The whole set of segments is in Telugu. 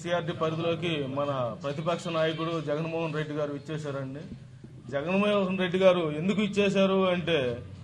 సిఆర్డి పరిధిలోకి మన ప్రతిపక్ష నాయకుడు జగన్మోహన్ రెడ్డి గారు ఇచ్చేశారండి జగన్మోహన్ రెడ్డి గారు ఎందుకు ఇచ్చేశారు అంటే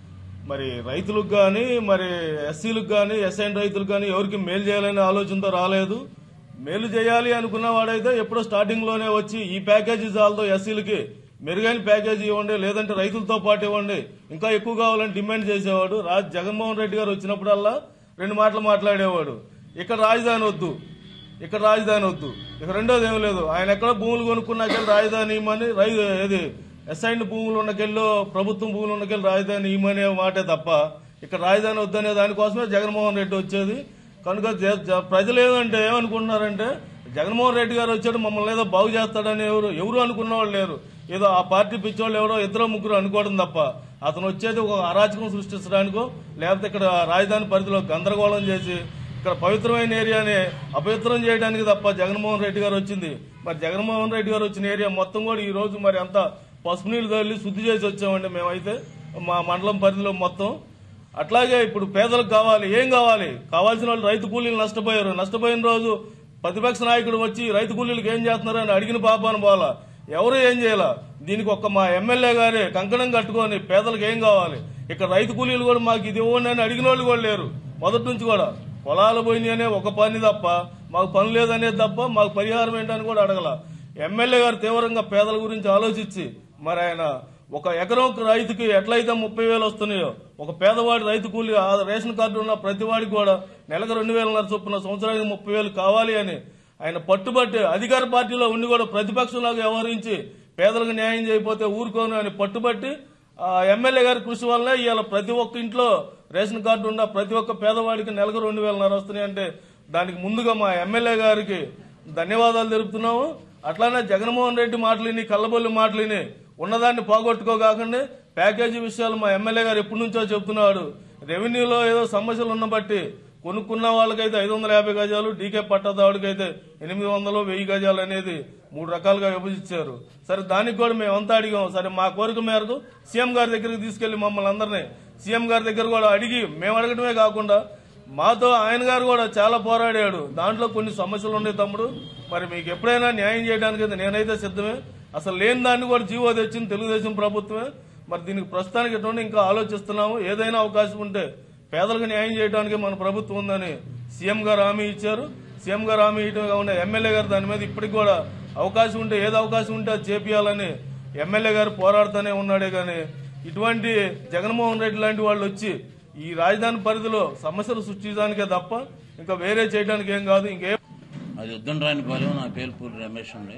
మరి రైతులకు కానీ మరి ఎస్సీలకు కానీ ఎస్ఐన్ రైతులకు కానీ ఎవరికి మేలు చేయాలనే ఆలోచనతో రాలేదు మేలు చేయాలి అనుకున్న వాడైతే ఎప్పుడో స్టార్టింగ్ లోనే వచ్చి ఈ ప్యాకేజీ చాలతో ఎస్సీలకి మెరుగైన ప్యాకేజీ ఇవ్వండి లేదంటే రైతులతో పాటు ఇవ్వండి ఇంకా ఎక్కువ కావాలని డిమాండ్ చేసేవాడు రాజ్ జగన్మోహన్ రెడ్డి గారు వచ్చినప్పుడల్లా రెండు మాటలు మాట్లాడేవాడు ఇక్కడ రాజధాని వద్దు ఇక్కడ రాజధాని వద్దు ఇక రెండోది ఏం లేదు ఆయన ఎక్కడ భూములు కొనుక్కున్నాకెళ్ళి రాజధాని ఇవ్వమని రై ఏది ఎస్ఐన్ భూములు ఉన్నకెళ్ళి ప్రభుత్వం భూములు ఉన్నకెళ్ళి రాజధాని ఇవ్వమనే మాటే తప్ప ఇక్కడ రాజధాని వద్దనే దానికోసమే జగన్మోహన్ రెడ్డి వచ్చేది కనుక జ- జ- ప్రజలు ఏదంటే ఏమనుకుంటున్నారంటే జగన్మోహన్ రెడ్డి గారు వచ్చాడు మమ్మల్ని ఏదో బాగు చేస్తాడని ఎవరు ఎవరు అనుకున్న వాళ్ళు లేరు ఏదో ఆ పార్టీ పిచ్చోళ్ళు ఎవరో ఇద్దరు ముగ్గురు అనుకోవడం తప్ప అతను వచ్చేది ఒక అరాచకం సృష్టించడానికో లేకపోతే ఇక్కడ రాజధాని పరిధిలో గందరగోళం చేసి ఇక్కడ పవిత్రమైన ఏరియాని అపవిత్రం చేయడానికి తప్ప జగన్మోహన్ రెడ్డి గారు వచ్చింది మరి జగన్మోహన్ రెడ్డి గారు వచ్చిన ఏరియా మొత్తం కూడా ఈ రోజు మరి అంతా పసుపు నీళ్లు తల్లి శుద్ధి చేసి వచ్చామండి మేమైతే మా మండలం పరిధిలో మొత్తం అట్లాగే ఇప్పుడు పేదలకు కావాలి ఏం కావాలి కావాల్సిన వాళ్ళు రైతు కూలీలు నష్టపోయారు నష్టపోయిన రోజు ప్రతిపక్ష నాయకుడు వచ్చి రైతు కూలీలకు ఏం చేస్తున్నారని అడిగిన పాపాను పోలా ఎవరు ఏం చేయాల దీనికి ఒక్క మా ఎమ్మెల్యే గారే కంకణం కట్టుకొని పేదలకు ఏం కావాలి ఇక్కడ రైతు కూలీలు కూడా మాకు ఇది ఇవ్వండి అని అడిగిన వాళ్ళు కూడా లేరు మొదటి నుంచి కూడా పొలాలు పోయినాయి అనే ఒక పని తప్ప మాకు పని లేదనేది తప్ప మాకు పరిహారం ఏంటని కూడా అడగల ఎమ్మెల్యే గారు తీవ్రంగా పేదల గురించి ఆలోచించి మరి ఆయన ఒక ఎకరం రైతుకి ఎట్లయితే ముప్పై వేలు వస్తున్నాయో ఒక పేదవాడి రైతు కూలి ఆ రేషన్ కార్డు ఉన్న ప్రతి వాడికి కూడా నెలకు రెండు వేలన్నర చొప్పున సంవత్సరానికి ముప్పై వేలు కావాలి అని ఆయన పట్టుబట్టి అధికార పార్టీలో ఉండి కూడా ప్రతిపక్షంలాగా వ్యవహరించి పేదలకు న్యాయం చేయకపోతే ఊరుకోను అని పట్టుబట్టి ఆ ఎమ్మెల్యే గారి కృషి వల్లనే ఇవాళ ప్రతి ఒక్క ఇంట్లో రేషన్ కార్డు ఉన్న ప్రతి ఒక్క పేదవాడికి నెలకు రెండు వేలన్నర వస్తున్నాయి అంటే దానికి ముందుగా మా ఎమ్మెల్యే గారికి ధన్యవాదాలు తెలుపుతున్నాము అట్లానే జగన్మోహన్ రెడ్డి మాటలిని కళ్ళబొల్లి మాటలిని ఉన్నదాన్ని పోగొట్టుకోగాకండి ప్యాకేజీ విషయాలు మా ఎమ్మెల్యే గారు ఎప్పటి నుంచో చెబుతున్నాడు రెవెన్యూలో ఏదో సమస్యలు ఉన్న బట్టి కొనుక్కున్న వాళ్ళకైతే ఐదు వందల యాభై గజాలు డీకే పట్టదావుడికి అయితే ఎనిమిది వందలు వెయ్యి గజాలు అనేది మూడు రకాలుగా విభజించారు సరే దానికి కూడా మేము అంతా అడిగాం సరే మా కోరిక మేరకు సీఎం గారి దగ్గరికి తీసుకెళ్లి మమ్మల్ని అందరినీ సీఎం గారి దగ్గర కూడా అడిగి మేము అడగడమే కాకుండా మాతో ఆయన గారు కూడా చాలా పోరాడాడు దాంట్లో కొన్ని సమస్యలు ఉన్నాయి తమ్ముడు మరి మీకు ఎప్పుడైనా న్యాయం చేయడానికి అయితే నేనైతే సిద్ధమే అసలు లేని దాన్ని కూడా జీవో తెచ్చింది తెలుగుదేశం ప్రభుత్వమే మరి దీనికి ప్రస్తుతానికి ఎటువంటి ఇంకా ఆలోచిస్తున్నాము ఏదైనా అవకాశం ఉంటే పేదలకు న్యాయం చేయడానికి మన ప్రభుత్వం ఉందని సీఎం గారు హామీ ఇచ్చారు సీఎం గారు హామీ ఇవ్వడం కాకుండా ఎమ్మెల్యే గారు దాని మీద ఇప్పటికి కూడా అవకాశం ఉంటే ఏది అవకాశం ఉంటే అది చేపియాలని ఎమ్మెల్యే గారు పోరాడుతూనే ఉన్నాడే గాని ఇటువంటి జగన్మోహన్ రెడ్డి లాంటి వాళ్ళు వచ్చి ఈ రాజధాని పరిధిలో సమస్యలు సృష్టించడానికే తప్ప ఇంకా వేరే చేయడానికి ఏం కాదు ఇంకే అది ఉద్దండరాని పాలెం నా పేరు పూరి రమేష్ అండి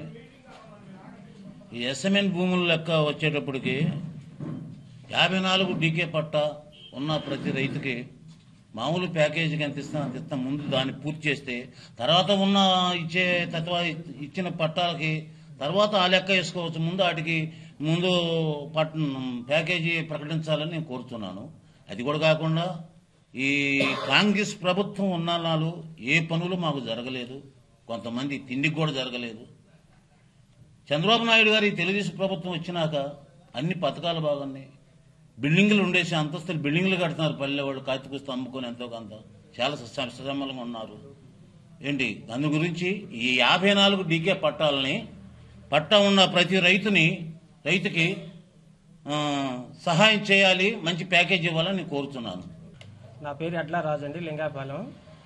ఈ ఎస్ఎంఎన్ భూముల లెక్క వచ్చేటప్పటికి యాభై నాలుగు డీకే పట్ట ఉన్న ప్రతి రైతుకి మామూలు ప్యాకేజీకి ఎంత ఇస్తాం అంత ఇస్తాం ముందు దాన్ని పూర్తి చేస్తే తర్వాత ఉన్న ఇచ్చే తత్వ ఇచ్చిన పట్టాలకి తర్వాత ఆ లెక్క వేసుకోవచ్చు ముందు వాటికి ముందు పట్ ప్యాకేజీ ప్రకటించాలని నేను కోరుతున్నాను అది కూడా కాకుండా ఈ కాంగ్రెస్ ప్రభుత్వం ఉన్న నాలు ఏ పనులు మాకు జరగలేదు కొంతమంది తిండికి కూడా జరగలేదు చంద్రబాబు నాయుడు గారి తెలుగుదేశం ప్రభుత్వం వచ్చినాక అన్ని పథకాలు బాగున్నాయి బిల్డింగ్లు ఉండేసి అంతస్తులు బిల్డింగ్లు కడుతున్నారు పల్లె వాళ్ళు కాతిపుస్తూ అమ్ముకొని ఎంతో కొంత చాలా సశ్రమంగా ఉన్నారు ఏంటి దాని గురించి ఈ యాభై నాలుగు డీకే పట్టాలని పట్టా ఉన్న ప్రతి రైతుని రైతుకి ఆ, సహాయం చేయాలి మంచి ప్యాకేజ్ ఇవ్వాలని నేను కోరుతున్నాను నా పేరు ఎడ్ల రాజు అండి లింగాపాలెం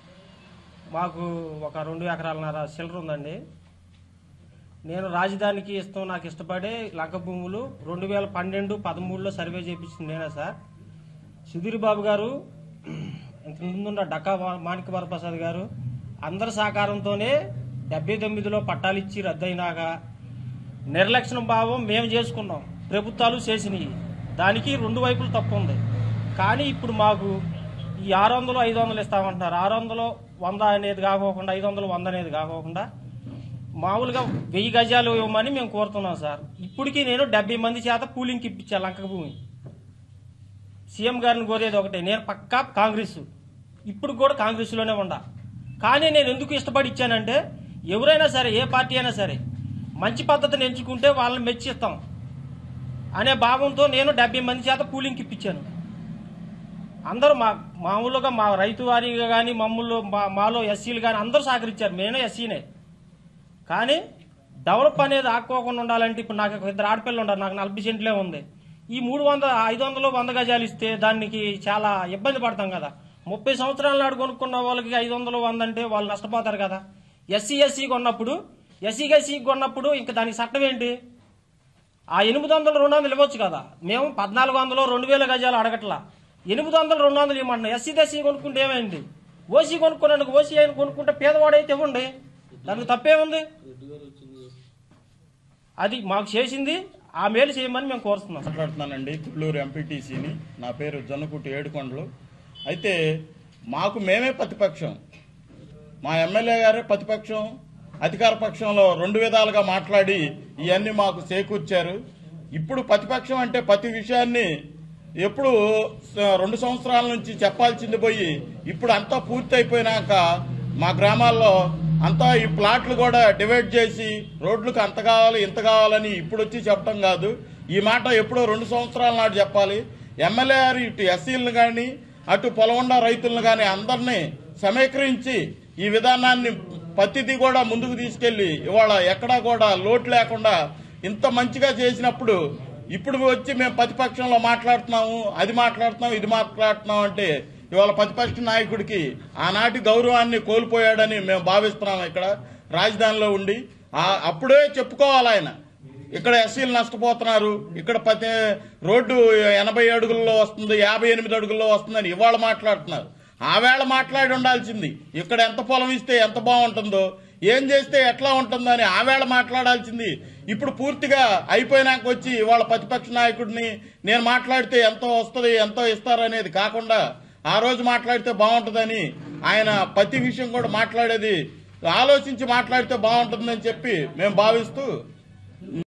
మాకు ఒక రెండు ఎకరాలన్నర చిల్లర ఉందండి నేను రాజధానికి ఇస్తాం నాకు ఇష్టపడే లంక భూములు రెండు వేల పన్నెండు పదమూడులో సర్వే చేయించింది నేనే సార్ సుధీర్ బాబు గారు ఇంత ముందున్న డక్కా మా- మాణిక వరప్రసాద్ గారు అందరి సహకారంతోనే డెబ్బై తొమ్మిదిలో పట్టాలు ఇచ్చి రద్దయినాక నిర్లక్ష్యం భావం మేము చేసుకున్నాం ప్రభుత్వాలు చేసినాయి దానికి రెండు వైపులు తప్పు ఉంది కానీ ఇప్పుడు మాకు ఈ ఆరు వందలు ఐదు వందలు ఇస్తామంటున్నారు ఆరు వందలు వంద అనేది కాకోకుండా ఐదు వందలు వంద అనేది కాకోకుండా మామూలుగా వెయ్యి గజాలు ఇవ్వమని మేము కోరుతున్నాం సార్ ఇప్పటికీ నేను డెబ్బై మంది చేత కూలింగ్కి ఇప్పించా లంక భూమి సీఎం గారిని కోరేది ఒకటే నేను పక్కా కాంగ్రెస్ ఇప్పుడు కూడా కాంగ్రెస్లోనే ఉండా కానీ నేను ఎందుకు ఇష్టపడి ఇచ్చానంటే ఎవరైనా సరే ఏ పార్టీ అయినా సరే మంచి పద్ధతిని ఎంచుకుంటే వాళ్ళని మెచ్చిస్తాం అనే భావంతో నేను డెబ్బై మంది చేత కూలింగ్కి ఇప్పించాను అందరూ మా మామూలుగా మా రైతు వారీగా కానీ మమ్మల్ని మా మాలో ఎస్సీలు కానీ అందరూ సహకరించారు నేనే ఎస్సీనే కానీ డెవలప్ అనేది ఆక్కోకుండా ఉండాలంటే ఇప్పుడు నాకు ఒక ఇద్దరు ఆడపిల్లలు ఉన్నారు నాకు నలభై సెంట్లే ఉంది ఈ మూడు వందల ఐదు వందలు వంద గజాలు ఇస్తే దానికి చాలా ఇబ్బంది పడతాం కదా ముప్పై సంవత్సరాల నాడు కొనుక్కున్న వాళ్ళకి ఐదు వందలు వంద అంటే వాళ్ళు నష్టపోతారు కదా ఎస్సీ ఎస్సీ కొన్నప్పుడు ఎస్సీ ఎస్సీ కొన్నప్పుడు ఇంకా దానికి చట్టం ఏంటి ఆ ఎనిమిది వందలు రెండు వందలు ఇవ్వచ్చు కదా మేము పద్నాలుగు వందలు రెండు వేల గజాలు అడగట్లా ఎనిమిది వందలు రెండు వందలు ఇవ్వమంటున్నాం ఎస్సీ ఎస్సీ కొనుక్కుంటే ఏమైంది ఓసీ కొనుక్కున్నాడు ఓసీ అయిన కొనుక్కుంటే పేదవాడైతే ఇవ్వండి దానికి తప్పేముంది అది మాకు చేసింది ఆ మేలు చేయమని మేము కోరుతున్నాం మాట్లాడుతున్నానండి తుళ్ళూరు ఎంపీటీసీని నా పేరు జొన్నకుట్టి ఏడుకొండలు అయితే మాకు మేమే ప్రతిపక్షం మా ఎమ్మెల్యే గారే ప్రతిపక్షం అధికార పక్షంలో రెండు విధాలుగా మాట్లాడి ఇవన్నీ మాకు చేకూర్చారు ఇప్పుడు ప్రతిపక్షం అంటే ప్రతి విషయాన్ని ఎప్పుడు స- రెండు సంవత్సరాల నుంచి చెప్పాల్సింది పోయి ఇప్పుడు అంతా పూర్తి అయిపోయినాక మా గ్రామాల్లో అంతా ఈ ప్లాట్లు కూడా డివైడ్ చేసి రోడ్లకు అంత కావాలి ఇంత కావాలని ఇప్పుడు వచ్చి చెప్పడం కాదు ఈ మాట ఎప్పుడో రెండు సంవత్సరాల నాడు చెప్పాలి ఎమ్మెల్యే గారు ఇటు ఎస్సీలను కానీ అటు పొలవండ రైతులను కానీ అందరినీ సమీకరించి ఈ విధానాన్ని ప్రతిదీ కూడా ముందుకు తీసుకెళ్లి ఇవాళ ఎక్కడా కూడా లోటు లేకుండా ఇంత మంచిగా చేసినప్పుడు ఇప్పుడు వచ్చి మేము ప్రతిపక్షంలో మాట్లాడుతున్నాము అది మాట్లాడుతున్నాం ఇది మాట్లాడుతున్నాం అంటే ఇవాళ ప్రతిపక్ష నాయకుడికి ఆనాటి గౌరవాన్ని కోల్పోయాడని మేము భావిస్తున్నాం ఇక్కడ రాజధానిలో ఉండి ఆ- అప్పుడే చెప్పుకోవాలి ఆయన ఇక్కడ ఎస్సీలు నష్టపోతున్నారు ఇక్కడ ప్రతి రోడ్డు ఎనభై అడుగుల్లో వస్తుంది యాభై ఎనిమిది అడుగుల్లో వస్తుందని ఇవాళ మాట్లాడుతున్నారు ఆ వేళ మాట్లాడి ఉండాల్సింది ఇక్కడ ఎంత పొలం ఇస్తే ఎంత బాగుంటుందో ఏం చేస్తే ఎట్లా ఉంటుందో అని ఆ వేళ మాట్లాడాల్సింది ఇప్పుడు పూర్తిగా అయిపోయినాక వచ్చి ఇవాళ ప్రతిపక్ష నాయకుడిని నేను మాట్లాడితే ఎంతో వస్తుంది ఎంతో ఇస్తారు అనేది కాకుండా ఆ రోజు మాట్లాడితే బాగుంటుందని ఆయన ప్రతి విషయం కూడా మాట్లాడేది ఆలోచించి మాట్లాడితే బాగుంటుందని చెప్పి మేము భావిస్తూ